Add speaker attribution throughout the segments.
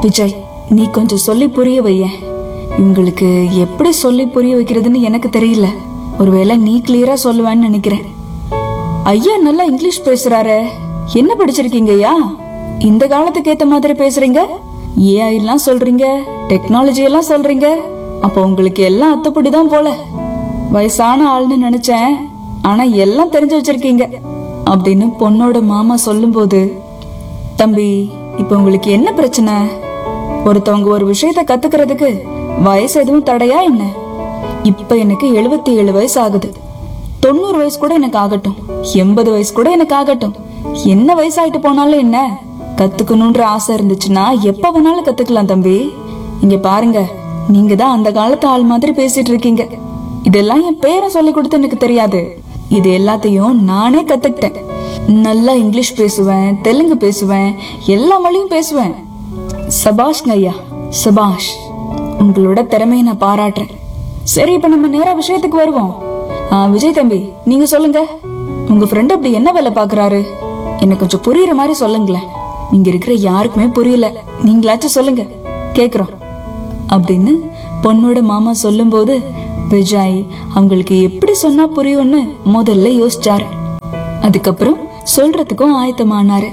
Speaker 1: விஜய் நீ கொஞ்சம் சொல்லி புரிய வையேன் இவங்களுக்கு எப்படி சொல்லி புரிய வைக்கிறதுன்னு எனக்கு தெரியல ஒருவேளை நீ கிளியரா சொல்லுவேன்னு நினைக்கிறேன் ஐயா நல்லா இங்கிலீஷ் பேசுறாரே என்ன படிச்சிருக்கீங்க ஐயா இந்த காலத்துக்கு ஏத்த மாதிரி பேசுறீங்க ஏஐ எல்லாம் சொல்றீங்க டெக்னாலஜி எல்லாம் சொல்றீங்க அப்ப உங்களுக்கு எல்லாம் அத்துப்படிதான் போல வயசான ஆள்னு நினைச்சேன் ஆனா எல்லாம் தெரிஞ்சு வச்சிருக்கீங்க அப்படின்னு பொண்ணோட மாமா சொல்லும்போது தம்பி இப்ப உங்களுக்கு என்ன பிரச்சனை ஒருத்தவங்க ஒரு விஷயத்த கத்துக்கிறதுக்கு வயசு எதுவும் தடையா என்ன இப்ப எனக்கு எழுபத்தி ஏழு வயசு ஆகுது தொண்ணூறு வயசு கூட எனக்கு ஆகட்டும் எண்பது வயசு கூட எனக்கு ஆகட்டும் என்ன வயசாயிட்டு போனாலும் என்ன கத்துக்கணும்ன்ற ஆசை இருந்துச்சுன்னா எப்ப வேணாலும் கத்துக்கலாம் தம்பி இங்க பாருங்க நீங்க தான் அந்த காலத்து ஆள் மாதிரி பேசிட்டு இருக்கீங்க இதெல்லாம் என் பேரை சொல்லி கொடுத்து எனக்கு தெரியாது இது எல்லாத்தையும் நானே கத்துக்கிட்டேன் நல்லா இங்கிலீஷ் பேசுவேன் தெலுங்கு பேசுவேன் எல்லா மொழியும் பேசுவேன் சபாஷ்ங்க ஐயா சபாஷ் உங்களோட திறமையை நான் பாராட்டுறேன் சரி இப்ப நம்ம நேரா விஷயத்துக்கு வருவோம் ஆ, விஜய் தம்பி நீங்க சொல்லுங்க உங்க ஃப்ரெண்ட் அப்படி என்ன வேலை பாக்குறாரு எனக்கு கொஞ்சம் புரியுற மாதிரி சொல்லுங்களேன் இங்க இருக்கிற யாருக்குமே புரியல நீங்களாச்சும் சொல்லுங்க கேக்குறோம் அப்படின்னு பொண்ணோட மாமா சொல்லும்போது விஜய் அவங்களுக்கு எப்படி சொன்னா புரியும்னு முதல்ல யோசிச்சாரு அதுக்கப்புறம் சொல்றதுக்கும் ஆயத்தமானாரு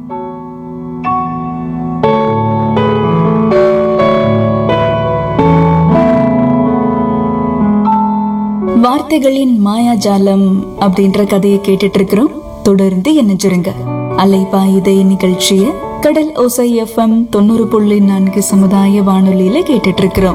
Speaker 1: வார்த்தைகளின் மாயாஜாலம் அப்படின்ற கதையை கேட்டுட்டு இருக்கிறோம் தொடர்ந்து இணைஞ்சிருங்க அலைபாயுதை நிகழ்ச்சிய கடல் ஓசை எஃப்எம் தொண்ணூறு புள்ளி நான்கு சமுதாய வானொலியில கேட்டுட்டு இருக்கிறோம்